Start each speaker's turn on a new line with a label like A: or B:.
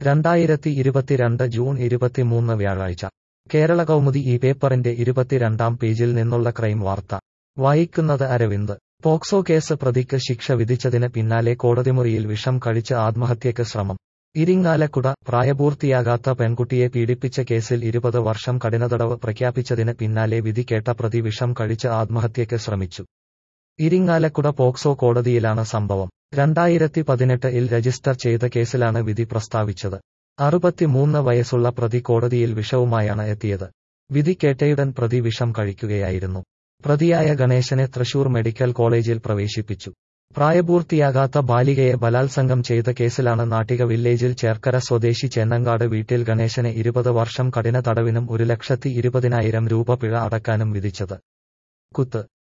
A: രണ്ടായിരത്തി ഇരുപത്തിരണ്ട് ജൂൺ ഇരുപത്തിമൂന്ന് വ്യാഴാഴ്ച കേരള കൗമുദി ഈ പേപ്പറിന്റെ ഇരുപത്തിരണ്ടാം പേജിൽ നിന്നുള്ള ക്രൈം വാർത്ത വായിക്കുന്നത് അരവിന്ദ് പോക്സോ കേസ് പ്രതിക്ക് ശിക്ഷ വിധിച്ചതിന് പിന്നാലെ കോടതിമുറിയിൽ വിഷം കഴിച്ച് ആത്മഹത്യക്ക് ശ്രമം ഇരിങ്ങാലക്കുട പ്രായപൂർത്തിയാകാത്ത പെൺകുട്ടിയെ പീഡിപ്പിച്ച കേസിൽ ഇരുപത് വർഷം കഠിനതടവ് പ്രഖ്യാപിച്ചതിന് പിന്നാലെ വിധി കേട്ട പ്രതി വിഷം കഴിച്ച് ആത്മഹത്യക്ക് ശ്രമിച്ചു ഇരിങ്ങാലക്കുട പോക്സോ കോടതിയിലാണ് സംഭവം രണ്ടായിരത്തി പതിനെട്ട് ഇൽ രജിസ്റ്റർ ചെയ്ത കേസിലാണ് വിധി പ്രസ്താവിച്ചത് അറുപത്തിമൂന്ന് വയസ്സുള്ള പ്രതി കോടതിയിൽ വിഷവുമായാണ് എത്തിയത് വിധി കേട്ടയുടൻ പ്രതി വിഷം കഴിക്കുകയായിരുന്നു പ്രതിയായ ഗണേശനെ തൃശൂർ മെഡിക്കൽ കോളേജിൽ പ്രവേശിപ്പിച്ചു പ്രായപൂർത്തിയാകാത്ത ബാലികയെ ബലാത്സംഗം ചെയ്ത കേസിലാണ് നാട്ടിക വില്ലേജിൽ ചേർക്കര സ്വദേശി ചേന്നങ്കാട് വീട്ടിൽ ഗണേശനെ ഇരുപത് വർഷം കഠിന തടവിനും ഒരു ലക്ഷത്തി ഇരുപതിനായിരം രൂപ പിഴ അടക്കാനും വിധിച്ചത് കുത്ത്